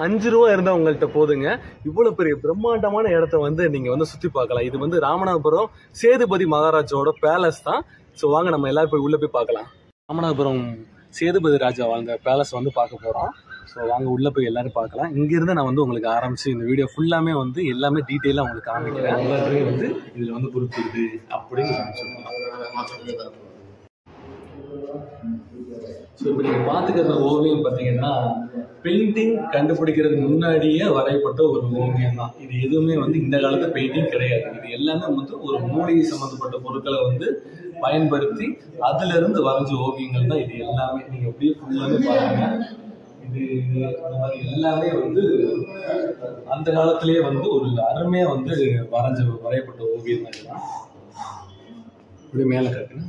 அஞ்சு ரூபா இருந்தா உங்கள்கிட்ட போதுங்க இவ்வளவு பெரிய பிரம்மாண்டமான இடத்த வந்து நீங்க வந்து சுத்தி பார்க்கலாம் இது வந்து ராமநாதபுரம் சேதுபதி மகாராஜாவோட பேலஸ் தான் ஸோ வாங்க நம்ம எல்லாரும் போய் உள்ள போய் பார்க்கலாம் ராமநாதபுரம் சேதுபதி ராஜா வாழ்ந்த பேலஸ் வந்து பார்க்க போறோம் ஸோ வாங்க உள்ள போய் எல்லாரும் பார்க்கலாம் இங்கிருந்து நான் வந்து உங்களுக்கு ஆரம்பிச்சு இந்த வீடியோ ஃபுல்லாமே வந்து எல்லாமே டீட்டெயிலாக உங்களுக்கு காமிக்கிறேன் எல்லாருமே வந்து இதுல வந்து குறிப்பிடுது அப்படின்னு நான் சொல்லுவேன் ஸோ இப்போ நீங்கள் பார்த்துக்கிற ஓவியம் பார்த்தீங்கன்னா பெயிண்டிங் கண்டுபிடிக்கிறதுக்கு முன்னாடியே வரையப்பட்ட ஒரு ஓவியம் தான் இது எதுவுமே வந்து இந்த காலத்து பெயிண்டிங் கிடையாது இது எல்லாமே வந்து ஒரு மூலிகை சம்மந்தப்பட்ட பொருட்களை வந்து பயன்படுத்தி அதுல இருந்து வரைஞ்ச ஓவியங்கள் தான் இது எல்லாமே நீங்கள் அப்படியே ஃபுல்லாமே பாருங்க இது இந்த மாதிரி எல்லாமே வந்து அந்த காலத்திலேயே வந்து ஒரு அருமையாக வந்து வரைஞ்ச வரையப்பட்ட ஓவியம் தான் இதெல்லாம் இப்படி மேலே காட்டுங்க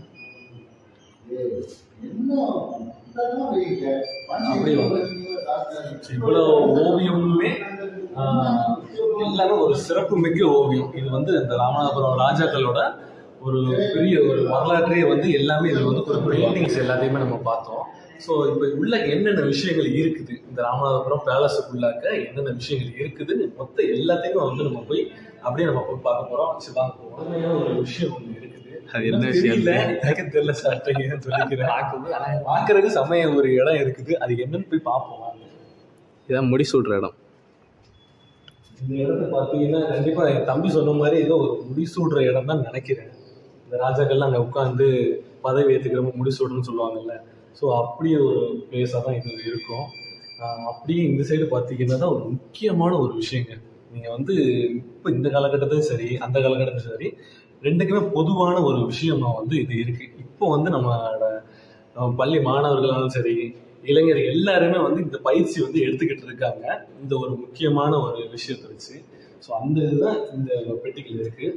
அப்படியே வாங்க. So, இவ்வளவு ஓவியமுமே ஆஹ், எல்லாமே ஒரு சிறப்பு மிக்க ஓவியம் இது வந்து இந்த ராமநாதபுரம் ராஜாக்களோட ஒரு பெரிய ஒரு வரலாற்றையே வந்து எல்லாமே இது வந்து ஒரு பெயிண்டிங்ஸ் எல்லாத்தையுமே நம்ம பார்த்தோம் ஸோ இப்போ உள்ள என்னென்ன விஷயங்கள் இருக்குது இந்த ராமநாதபுரம் பேலஸுக்குள்ளாக்க என்னென்ன விஷயங்கள் இருக்குதுன்னு மொத்த எல்லாத்தையுமே வந்து நம்ம போய் அப்படியே நம்ம போய் பார்க்க போறோம் சரி வாங்க போவோம். உண்மையான ஒரு விஷயம் ஒன்று இருக்குது அது என்ன விஷயம்? தெரியல, எனக்கு தெரியல சார்ட்டீங்கன்னு சொல்லிக்கிறேன் பார்க்கறதுக்கு சமய ஒரு இடம் இருக்குது அது என்னன்னு போய் பார்ப்போம் வாங்க. இதான் முடி சூடுற இடம் இந்த இடத்த பார்த்தீங்கன்னா கண்டிப்பா என் தம்பி சொன்ன மாதிரி ஏதோ ஒரு முடிசூடுற இடம் தான் நினைக்கிறேன் இந்த ராஜாக்கள்லாம் அங்கே உட்காந்து பதவி ஏற்றுக்கிறவங்க முடிசூடுன்னு சொல்லுவாங்கல்ல ஸோ அப்படியே ஒரு பிளேஸாக தான் இது இருக்கும் ஆஹ் அப்படியே இந்த சைடு பார்த்தீங்கன்னா தான் ஒரு முக்கியமான ஒரு விஷயங்க நீங்கள் வந்து இப்போ இந்த காலகட்டத்திலும் சரி அந்த காலகட்டத்திலும் சரி ரெண்டுக்குமே பொதுவான ஒரு விஷயமா வந்து இது இருக்கு இப்போ வந்து நம்மளோட நம்ம பள்ளி மாணவர்களாலும் சரி இளைஞர் எல்லாருமே வந்து இந்த பயிற்சி வந்து எடுத்துக்கிட்டு இருக்காங்க இந்த ஒரு முக்கியமான ஒரு விஷயத்தை வச்சு ஸோ அந்த இதுதான் இந்த பெட்டிகள் இருக்கு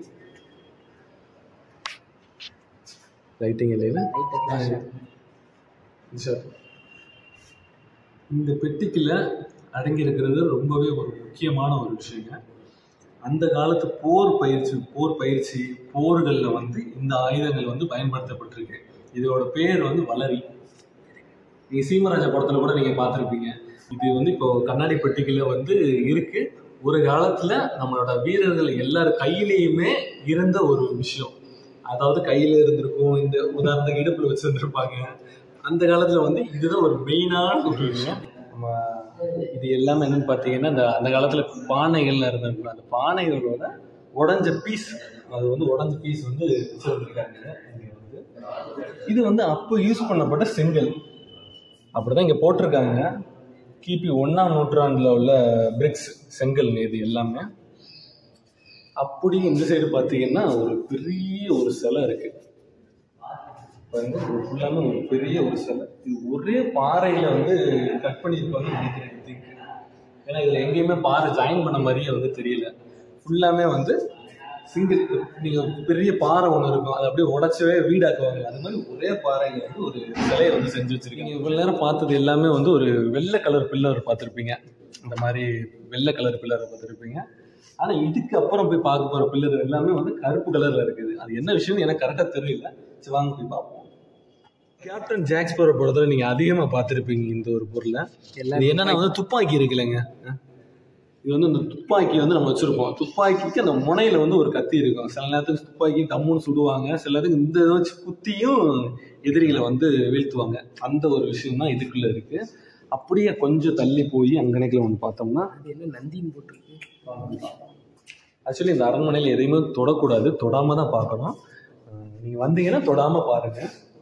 லைட்டிங் இல்லைன்னா சார் இந்த பெட்டிக்குள்ள அடங்கி இருக்கிறது ரொம்பவே ஒரு முக்கியமான ஒரு விஷயங்க அந்த காலத்து போர் பயிற்சி போர் பயிற்சி போர்களில் வந்து இந்த ஆயுதங்கள் வந்து பயன்படுத்தப்பட்டிருக்கு இதோட பேர் வந்து வளரி நீங்க சீமராஜா படத்துல கூட நீங்க பார்த்துருப்பீங்க இது வந்து இப்போ கண்ணாடி பெட்டிக்குள்ள வந்து இருக்கு ஒரு காலத்துல நம்மளோட வீரர்கள் எல்லார் கையிலேயுமே இருந்த ஒரு விஷயம் அதாவது கையில இருந்திருக்கும் இந்த உதாரணத்துக்கு இடுப்புல வச்சிருந்திருப்பாங்க அந்த காலத்துல வந்து இதுதான் ஒரு மெயினான ஒரு விஷயம் நம்ம இது எல்லாமே என்னன்னு பார்த்தீங்கன்னா இந்த அந்த காலத்துல பானைகள்ல இருந்திருக்கும் அந்த பானைகளோட உடஞ்ச பீஸ் அது வந்து உடஞ்ச பீஸ் வந்து வச்சிருந்திருக்காங்க இங்க வந்து இது வந்து அப்போ யூஸ் பண்ணப்பட்ட செங்கல் அப்படிதான் இங்க போட்டிருக்காங்க கிபி ஒண்ணாம் நூற்றாண்டுல உள்ள பிரிக்ஸ் செங்கல் இது எல்லாமே அப்படி இந்த சைடு பார்த்தீங்கன்னா ஒரு பெரிய ஒரு சிலை இருக்கு பாருங்க இது ஃபுல்லாமே ஒரு பெரிய ஒரு சிலை இது ஒரே பாறையில வந்து கட் பண்ணியிருப்பாங்கன்னு நினைக்கிறேன் I think. ஏன்னா இதுல எங்கேயுமே பாறை ஜாயின் பண்ண மாதிரியே வந்து தெரியல ஃபுல்லாமே வந்து சிங்கிள் நீங்க பெரிய பாறை ஒன்று இருக்கும் அதை அப்படியே உடச்சவே வீடாக்குவாங்க அது மாதிரி ஒரே பாறையில வந்து ஒரு சிலையை வந்து செஞ்சு வச்சிருக்கீங்க இவ்வளவு நேரம் பார்த்தது எல்லாமே வந்து ஒரு வெள்ளை கலர் பில்லர் பார்த்துருப்பீங்க இந்த மாதிரி வெள்ளை கலர் பில்லரை பார்த்துருப்பீங்க ஆனா இதுக்கு அப்புறம் போய் பார்க்க போற பில்லர் எல்லாமே வந்து கருப்பு கலர்ல இருக்குது அது என்ன விஷயம்னு எனக்கு கரெக்டா தெரியல சரி வாங்க போய் பார்ப்போம் கேப்டன் ஜாக்ஸ்போர படத்துல நீங்க அதிகமா பார்த்திருப்பீங்க இந்த ஒரு பொருளை இது என்னன்னா வந்து துப்பாக்கி இருக்குல்லங்க இது வந்து இந்த துப்பாக்கி வந்து நம்ம வச்சிருப்போம் துப்பாக்கிக்கு அந்த முனையில வந்து ஒரு கத்தி இருக்கும் சில நேரத்துக்கு துப்பாக்கி தம்முன்னு சுடுவாங்க சில நேரத்துக்கு இந்த இதை வச்சு குத்தியும் எதிரிகளை வந்து வீழ்த்துவாங்க அந்த ஒரு விஷயம் தான் இதுக்குள்ள இருக்கு அப்படியே கொஞ்சம் தள்ளி போய் அங்கனைக்குள்ள ஒன்று பார்த்தோம்னா அது என்ன நந்தின்னு போட்டிருக்கு ஆக்சுவலி இந்த அரண்மனையில் எதையுமே தொடக்கூடாது தொடாம தான் பார்க்கணும் அஹ் நீங்க வந்தீங்கன்னா தொடாம பாருங்க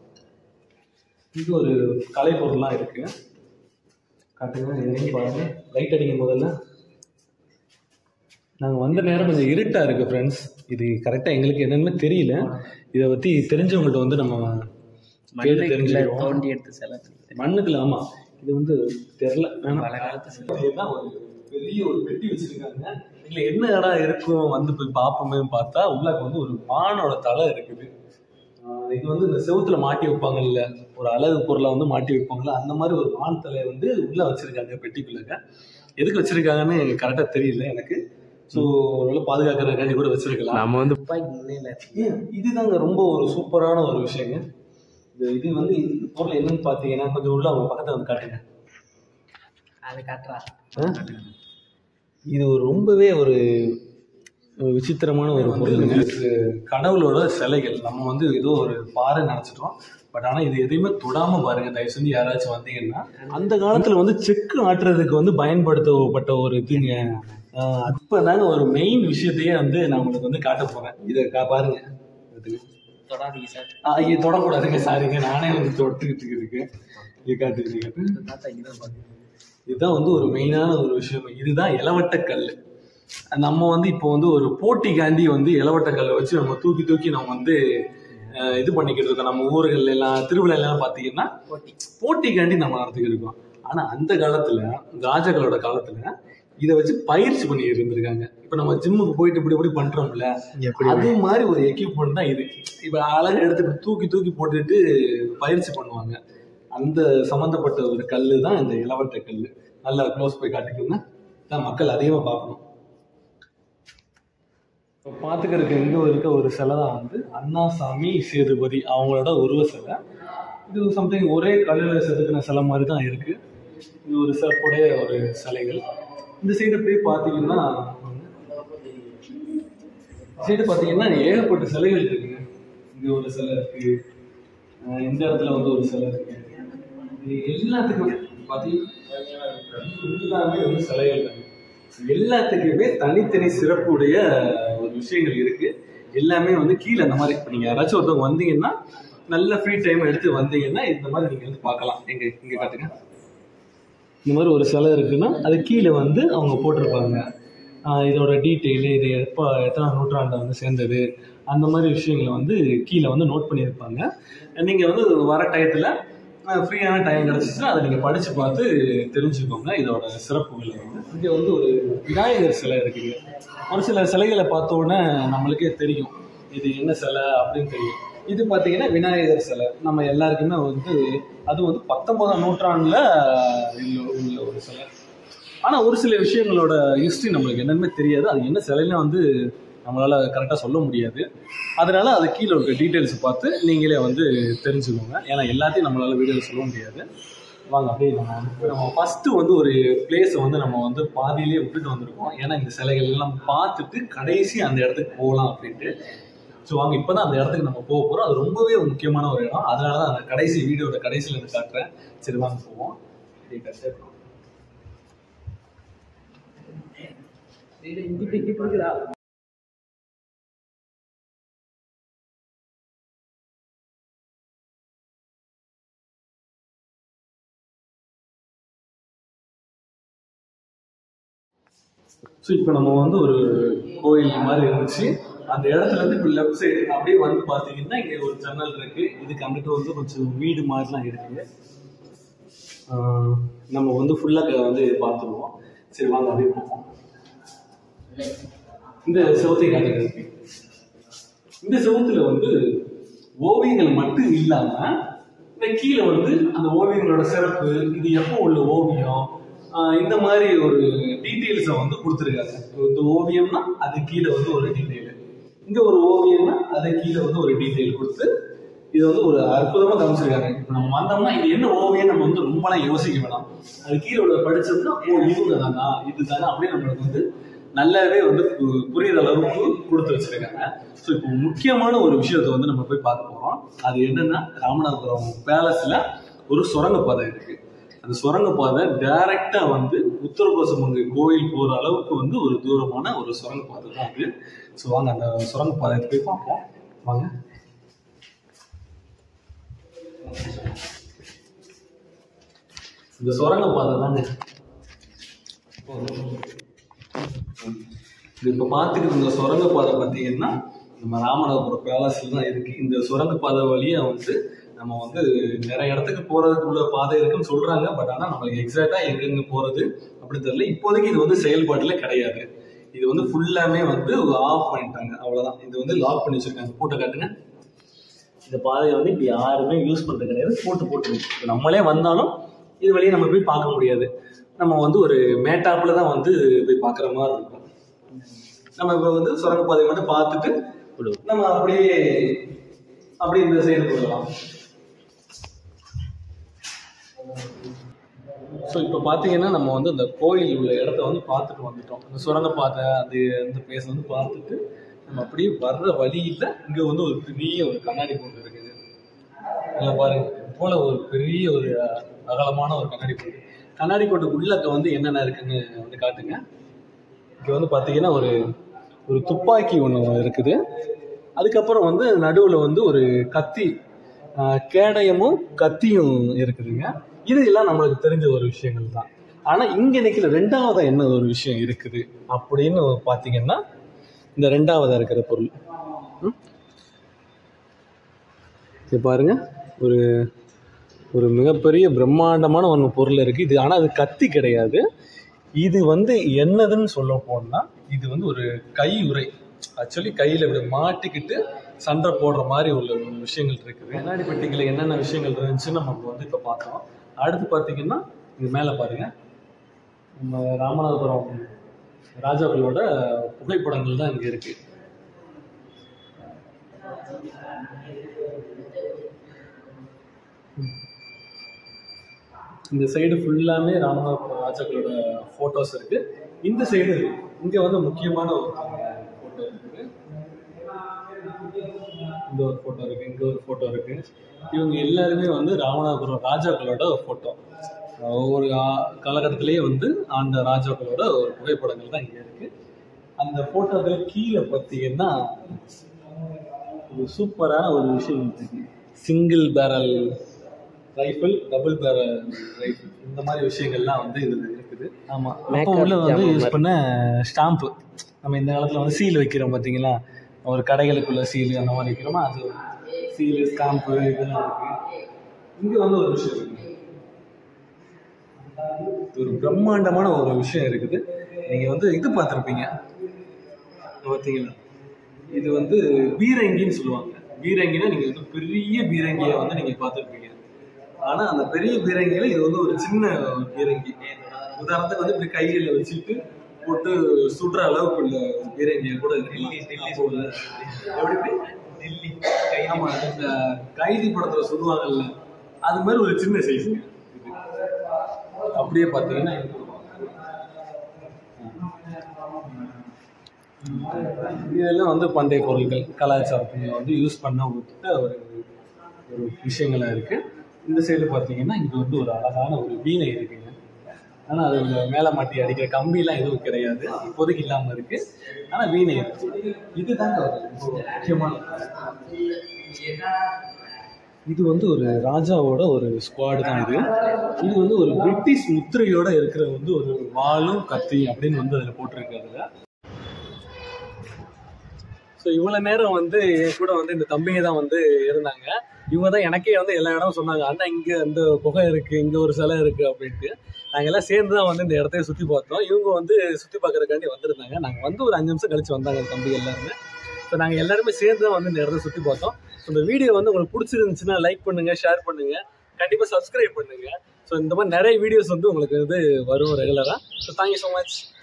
இது ஒரு கலை பொருள்லாம் இருக்கு காட்டுங்க இறங்கி பாருங்க லைட் அடிங்க முதல்ல நாங்கள் வந்த நேரம் கொஞ்சம் இருட்டா இருக்கு ஃப்ரெண்ட்ஸ் இது கரெக்டாக எங்களுக்கு என்னன்னு தெரியல இதை பற்றி தெரிஞ்சவங்கள்ட்ட வந்து நம்ம கேட்டு மண்ணுக்குள்ள தெரிஞ்சுக்கிறோம் தோண்டி எடுத்த சிலை மண்ணுக்குள்ள ஆமா இது வந்து தெரில பல காலத்து சிலை இதுதான் ஒரு பெரிய ஒரு பெட்டி வச்சிருக்காங்க இதுல என்ன இடம் இருக்கும் வந்து போய் பார்ப்போமே பார்த்தா உள்ளாக்க வந்து ஒரு மானோட தலை இருக்குது ஆஹ் இது வந்து இந்த செவுத்துல மாட்டி வைப்பாங்கல்ல ஒரு அழகு பொருளை வந்து மாட்டி வைப்பாங்கல்ல அந்த மாதிரி ஒரு மான் தலையை வந்து உள்ள வச்சிருக்காங்க பெட்டிக்குள்ளங்க எதுக்கு வச்சிருக்காங்கன்னு கரெக்டா தெரியல எனக்கு ஸோ ஒருவேளை பாதுகாக்கிறதுக்காண்டி கூட வச்சிருக்கலாம் நம்ம வந்து துப்பாக்கி முனையில ஏன் இதுதாங்க ரொம்ப ஒரு சூப்பரான ஒரு விஷயங்க இது இது வந்து இந்த பொருள் என்னன்னு பார்த்தீங்கன்னா கொஞ்சம் உள்ள அவங்க பக்கத்துல வந்து காட்டுங்க அதை காட்டுறா இது ஒரு ரொம்பவே ஒரு விசித்திரமான ஒரு பொருளுங்க இது கடவுளோட சிலைகள் நம்ம வந்து ஏதோ ஒரு பாறை நினச்சிட்டோம் பட் ஆனால் இது எதையுமே தொடாம பாருங்க தயவு செஞ்சு யாராச்சும் வந்தீங்கன்னா அந்த காலத்தில் வந்து செக்கு ஆட்டுறதுக்கு வந்து பயன்படுத்தப்பட்ட ஒரு இதுங்க அப்போ தாங்க ஒரு மெயின் விஷயத்தையே வந்து நான் உங்களுக்கு வந்து காட்ட போகிறேன் இதை கா பாருங்க இதுக்கு. தொடாதீங்க சார் ஆ, ஐயோ தொடக்கூடாதுங்க சாரிங்க நானே வந்து தொட்டுக்கிட்டு இருக்கேன் இது காட்டுக்கிறீங்க தாத்தா இங்கே தான் பார்க்குறேன் இதுதான் வந்து ஒரு மெயினான ஒரு விஷயம் இதுதான் இளவட்ட கல் நம்ம வந்து இப்போ வந்து ஒரு போட்டிக்காண்டி வந்து இளவட்ட கல்லை வச்சு நம்ம தூக்கி தூக்கி நம்ம வந்து அஹ், இது பண்ணிக்கிட்டு இருக்கோம் நம்ம ஊர்கள் எல்லாம் திருவிழா எல்லாம் பார்த்தீங்கன்னா போட்டிக்காண்டி நம்ம நடத்திக்கிட்டு இருக்கோம் ஆனா அந்த காலத்துல ராஜாக்களோட காலத்துல இதை வச்சு பயிற்சி பண்ணி இருந்திருக்காங்க இப்போ நம்ம ஜிம்முக்கு போயிட்டு இப்படி இப்படி பண்றோம்ல எப்படி அது மாதிரி ஒரு எக்யூப்மெண்ட் தான் இது இப்போ அழகா எடுத்து இப்படி தூக்கி தூக்கி போட்டுட்டு பயிற்சி பண்ணுவாங்க அந்த சம்மந்தப்பட்ட ஒரு கல் தான் இந்த இளவட்ட கல் நல்லா க்ளோஸ் போய் காட்டிக்கோங்க தான் மக்கள் அதிகமாக பார்க்கணும் இப்போ பார்த்துக்கிறதுக்கு எங்கே இருக்க ஒரு சிலை தான் வந்து அண்ணாசாமி சேதுபதி அவங்களோட உருவ சிலை இது சம்திங் ஒரே கல்லில் செதுக்கின சிலை மாதிரி தான் இருக்கு இது ஒரு சிறப்புடைய ஒரு சிலைகள் இந்த சைடு போய் பார்த்தீங்கன்னா சைடு பார்த்தீங்கன்னா ஏகப்பட்ட சிலைகள் இருக்குங்க இங்க ஒரு சிலை இருக்கு அஹ் இந்த இடத்துல வந்து ஒரு சிலை இருக்கு இது எல்லாத்துக்குமே பார்த்தீங்கன்னா எல்லாமே வந்து சிலைகள் தான் எல்லாத்துக்குமே தனித்தனி சிறப்புடைய ஒரு விஷயங்கள் இருக்கு எல்லாமே வந்து கீழே அந்த மாதிரி இப்போ நீங்கள் யாராச்சும் ஒருத்தவங்க வந்தீங்கன்னா நல்ல ஃப்ரீ டைம் எடுத்து வந்தீங்கன்னா இந்த மாதிரி நீங்கள் வந்து பார்க்கலாம் எங்க இங்கே காட்டுங்க இந்த மாதிரி ஒரு சிலை இருக்குன்னா அது கீழே வந்து அவங்க போட்டிருப்பாங்க ஆஹ் இதோட டீட்டெயிலு இது எப்போ எத்தனை நூற்றாண்டை வந்து சேர்ந்தது அந்த மாதிரி விஷயங்களை வந்து கீழே வந்து நோட் பண்ணியிருப்பாங்க நீங்கள் வந்து வர டயத்தில் ஃப்ரீயான டைம் கிடச்சிச்சுன்னா அதை நீங்கள் படித்து பார்த்து தெரிஞ்சுக்கோங்க இதோட சிறப்புகளை வந்து இங்கே வந்து ஒரு விநாயகர் சிலை இருக்குங்க ஒரு சில சிலைகளை பார்த்த உடனே நம்மளுக்கே தெரியும் இது என்ன சிலை அப்படின்னு தெரியும் இது பார்த்தீங்கன்னா விநாயகர் சிலை நம்ம எல்லாருக்குமே வந்து அது வந்து பத்தொன்பதாம் நூற்றாண்டில் உள்ள ஒரு சிலை ஆனால் ஒரு சில விஷயங்களோட ஹிஸ்ட்ரி நம்மளுக்கு என்னென்ன தெரியாது அது என்ன சிலைன்னு வந்து நம்மளால் கரெக்டாக சொல்ல முடியாது அதனால அது கீழே இருக்க டீட்டெயில்ஸ் பார்த்து நீங்களே வந்து தெரிஞ்சுக்கோங்க ஏன்னா எல்லாத்தையும் நம்மளால் வீடியோவில் சொல்ல முடியாது வாங்க அப்படியே நம்ம வந்து நம்ம ஃபஸ்ட்டு வந்து ஒரு பிளேஸை வந்து நம்ம வந்து பாதியிலே விட்டுட்டு வந்திருக்கோம் ஏன்னா இந்த சிலைகள் எல்லாம் பார்த்துட்டு கடைசி அந்த இடத்துக்கு போகலாம் அப்படின்ட்டு ஸோ வாங்க இப்போ தான் அந்த இடத்துக்கு நம்ம போக போகிறோம் அது ரொம்பவே ஒரு முக்கியமான ஒரு இடம் அதனால தான் அந்த கடைசி வீடியோட கடைசியில் இருந்து காட்டுறேன் சரி வாங்க போவோம் அப்படியே கட்டு. இங்கிட்டு இங்கிட்டு இருக்குதா ஸோ இப்போ நம்ம வந்து ஒரு கோயில் மாதிரி இருந்துச்சு அந்த இடத்துல இருந்து இப்போ லெஃப்ட் சைடு அப்படியே வந்து பார்த்தீங்கன்னா இங்கே ஒரு ஜன்னல் இருக்கு இதுக்கு அங்கிட்டு வந்து கொஞ்சம் வீடு மாதிரிலாம் இருக்கு ஆஹ் நம்ம வந்து ஃபுல்லாக வந்து பார்த்துருவோம் சரி வாங்க அப்படியே போவோம் இந்த செவத்தை காட்டுறது இந்த செவத்துல வந்து ஓவியங்கள் மட்டும் இல்லாம இந்த கீழே வந்து அந்த ஓவியங்களோட சிறப்பு இது எப்போ உள்ள ஓவியம் ஆஹ் இந்த மாதிரி ஒரு டீட்டெயில்ஸை வந்து கொடுத்துருக்காங்க இந்த ஓவியம்னா அது கீழே வந்து ஒரு டீட்டெயில் இங்க ஒரு ஓவியம்னா அது கீழே வந்து ஒரு டீட்டெயில் கொடுத்து இது வந்து ஒரு அற்புதமா காமிச்சிருக்காங்க இப்போ நம்ம வந்தோம்னா இது என்ன ஓவியம் நம்ம வந்து ரொம்பலாம் யோசிக்க வேணாம் அது கீழே உள்ள படிச்சோம்னா ஓ இவங்க தானா இது தானா அப்படின்னு நம்மளுக்கு வந்து நல்லாவே வந்து பு- புரியுற அளவுக்கு கொடுத்து வச்சிருக்காங்க ஸோ இப்போ முக்கியமான ஒரு விஷயத்தை வந்து நம்ம போய் பார்க்க போறோம் அது என்னன்னா ராமநாதபுரம் பேலஸ்ல ஒரு சுரங்கப்பாதை இருக்கு அந்த சுரங்கப்பாதை டைரக்டா வந்து உத்தரகோசமங்கை கோயில் போற அளவுக்கு வந்து ஒரு தூரமான ஒரு சுரங்கப்பாதை தான் அது ஸோ வாங்க அந்த சுரங்கப்பாதை போய் பார்ப்போம் வாங்க இந்த சுரங்கப்பாதை தாங்க இது இப்போ பார்த்துக்கிட்டு இந்த சுரங்கப்பாதை பார்த்தீங்கன்னா நம்ம ராமநாதபுரம் பேலஸில் தான் இருக்கு இந்த சுரங்கப்பாதை வழியா வந்து நம்ம வந்து நிறைய இடத்துக்கு போறதுக்கு உள்ள பாதை இருக்குன்னு சொல்றாங்க பட் ஆனால் நம்மளுக்கு எக்ஸாக்டா எங்கெங்க போறது அப்படி தெரியல இப்போதைக்கு இது வந்து செயல்பாட்டில் கிடையாது இது வந்து ஃபுல்லாமே வந்து ஆஃப் பண்ணிட்டாங்க அவ்வளவுதான் இது வந்து லாக் பண்ணி வச்சிருக்காங்க போட்டோ காட்டுங்க இந்த பாதையை வந்து இப்போ யாருமே யூஸ் பண்ணுறது கிடையாது போட்டு போட்டு இப்போ நம்மளே வந்தாலும் இது வழியே நம்ம போய் பார்க்க முடியாது நம்ம வந்து ஒரு மேட்டாப்பில் தான் வந்து போய் பார்க்குற மாதிரி இருக்கும் நம்ம இப்போ வந்து சுரங்கப்பாதை மட்டும் பார்த்துட்டு நம்ம அப்படியே அப்படியே இந்த சைடு போகலாம் ஸோ இப்போ பார்த்தீங்கன்னா நம்ம வந்து அந்த கோயில் உள்ள இடத்த வந்து பார்த்துட்டு வந்துட்டோம் அந்த சுரங்கப்பாதை அது அந்த பிளேஸ் வந்து பார்த்துட்டு நம்ம அப்படியே வர்ற வழியில் இங்கே வந்து ஒரு பெரிய ஒரு கண்ணாடி கூண்டு இருக்குது இங்க பாருங்க இது போல ஒரு பெரிய ஒரு அஹ், அகலமான ஒரு கண்ணாடி கூண்டு கண்ணாடி கூண்டுக்கு உள்ளக்க வந்து என்னென்ன இருக்குன்னு வந்து காட்டுங்க இங்கே வந்து பார்த்தீங்கன்னா ஒரு ஒரு துப்பாக்கி ஒன்று இருக்குது அதுக்கப்புறம் வந்து நடுவில் வந்து ஒரு கத்தி ஆஹ், கேடயமும் கத்தியும் இருக்குதுங்க இது எல்லாம் நம்மளுக்கு தெரிஞ்ச ஒரு விஷயங்கள் தான் ஆனால் இங்கே நிற்கிற ரெண்டாவதா என்ன ஒரு விஷயம் இருக்குது அப்படின்னு பார்த்தீங்கன்னா இந்த ரெண்டாவதா இருக்கிற பொருள் ம்? இது பாருங்க ஒரு ஒரு மிகப்பெரிய பிரம்மாண்டமான ஒன்று பொருள் இருக்குது இது ஆனால் அது கத்தி கிடையாது இது வந்து என்னதுன்னு சொல்ல போனா இது வந்து ஒரு கை உரை ஆக்சுவலி கையில் இப்படி மாட்டிக்கிட்டு சண்டை போடுற மாதிரி உள்ள ஒரு விஷயங்கள் இருக்குது கண்ணாடி பெட்டிகளில் என்னென்ன விஷயங்கள் இருந்துச்சுன்னு நம்ம இப்போ வந்து இப்போ பார்த்தோம் அடுத்து பார்த்தீங்கன்னா இது மேலே பாருங்க நம்ம ராமநாதபுரம் ராஜாக்களோட புகைப்படங்கள் தான் இங்கே இருக்குது இந்த சைடு ஃபுல்லாமே ராமநாதபுரம் ராஜாக்களோட ஃபோட்டோஸ் இருக்கு இந்த சைடு இங்க வந்து முக்கியமான ஒரு ஃபோட்டோ இருக்கு இந்த ஒரு ஃபோட்டோ இருக்கு இங்க ஒரு ஃபோட்டோ இருக்கு இவங்க எல்லாருமே வந்து ராமநாதபுரம் ராஜாக்களோட ஃபோட்டோ ஒவ்வொரு ஆ- காலகட்டத்திலேயே வந்து அந்த ராஜாக்களோட ஒரு புகைப்படங்கள் தான் இங்க இருக்கு அந்த ஃபோட்டோக்கள் கீழே பார்த்தீங்கன்னா ஒரு சூப்பரான ஒரு விஷயம் இருக்கு single barrel rifle double barrel rifle இந்த மாதிரி விஷயங்கள்லாம் வந்து இதுல இருக்குது ஆமா அப்போ Makeup உள்ள வந்து ஜாமான் யூஸ் மாதிரி. பண்ண ஸ்டாம்ப்பு நம்ம இந்த காலத்துல வந்து சீல் வைக்கிறோம் பார்த்தீங்களா ஒரு கடைகளுக்குள்ள சீல் அந்த மாதிரி வைக்கிறோமா அது சீல் ஸ்டாம்ப்பு இதெல்லாம் இருக்கு இங்க வந்து ஒரு விஷயம் இருக்கு ஒரு பிரம்மாண்டமான ஒரு விஷயம் இருக்குது நீங்க வந்து இது பார்த்துருப்பீங்க பார்த்தீங்களா இது வந்து பீரங்கின்னு சொல்லுவாங்க பீரங்கினா நீங்க வந்து பெரிய பீரங்கியை வந்து நீங்க பார்த்துருப்பீங்க ஆனா அந்த பெரிய பீரங்கியில இது வந்து ஒரு சின்ன ஒரு பீரங்கி உதாரணத்துக்கு வந்து இப்படி கையில வச்சுட்டு போட்டு சுடுற அளவுக்கு உள்ள ஒரு பீரங்கியை கூட இருக்கலாம். அப்போ உள்ள- எப்படி டெல்லி ஆமா இந்த கைதி படத்துல சுடுவாங்கல்ல அது மாதிரி ஒரு சின்ன சைஸுங்க அப்படியே பார்த்தீங்கன்னா இது இதெல்லாம் வந்து பண்டைய பொருட்கள் கலாச்சாரத்தில் வந்து யூஸ் பண்ண விட்ட ஒரு ஒரு விஷயங்களா இருக்கு இந்த சைடு பார்த்தீங்கன்னா இங்க வந்து ஒரு அழகான ஒரு வீணை இருக்குங்க ஆனால் அது இந்த மேலே மாட்டி அடிக்கிற கம்பிலாம் எதுவும் கிடையாது இப்போதைக்கு இல்லாமல் இருக்கு ஆனால் வீணை இருக்கு இதுதாங்க ஒரு ரொம்ப முக்கியமான இது வந்து ஒரு ராஜாவோட ஒரு ஸ்குவாடு தான் இது இது வந்து ஒரு பிரிட்டிஷ் முத்திரையோட இருக்கிற வந்து ஒரு வாளும் கத்தி அப்படின்னு வந்து அதில் போட்டிருக்கு அதுல ஸோ இவ்வளோ நேரம் வந்து என் கூட வந்து இந்த தம்பிங்க தான் வந்து இருந்தாங்க இவங்க தான் எனக்கே வந்து எல்லா இடமும் சொன்னாங்க அண்ணா இங்கே இந்த குகை இருக்குது இங்கே ஒரு சிலை இருக்குது அப்படின்ட்டு நாங்கள் எல்லாம் சேர்ந்து தான் வந்து இந்த இடத்தைய சுற்றி பார்த்தோம் இவங்க வந்து சுற்றி பார்க்கறதுக்காண்டி வந்திருந்தாங்க நாங்கள் வந்து ஒரு அஞ்சு நிமிஷம் கழிச்சு வந்தாங்க இந்த தம்பி எல்லாருமே ஸோ நாங்கள் எல்லாருமே சேர்ந்து தான் வந்து இந்த இடத்த சுற்றி பார்த்தோம் ஸோ இந்த வீடியோ வந்து உங்களுக்கு பிடிச்சிருந்துச்சுன்னா லைக் பண்ணுங்கள் ஷேர் பண்ணுங்கள் கண்டிப்பாக சப்ஸ்கிரைப் பண்ணுங்கள் ஸோ இந்த மாதிரி நிறைய வீடியோஸ் வந்து உங்களுக்கு வந்து வரும் ரெகுலராக ஸோ தேங்க்யூ ஸோ மச்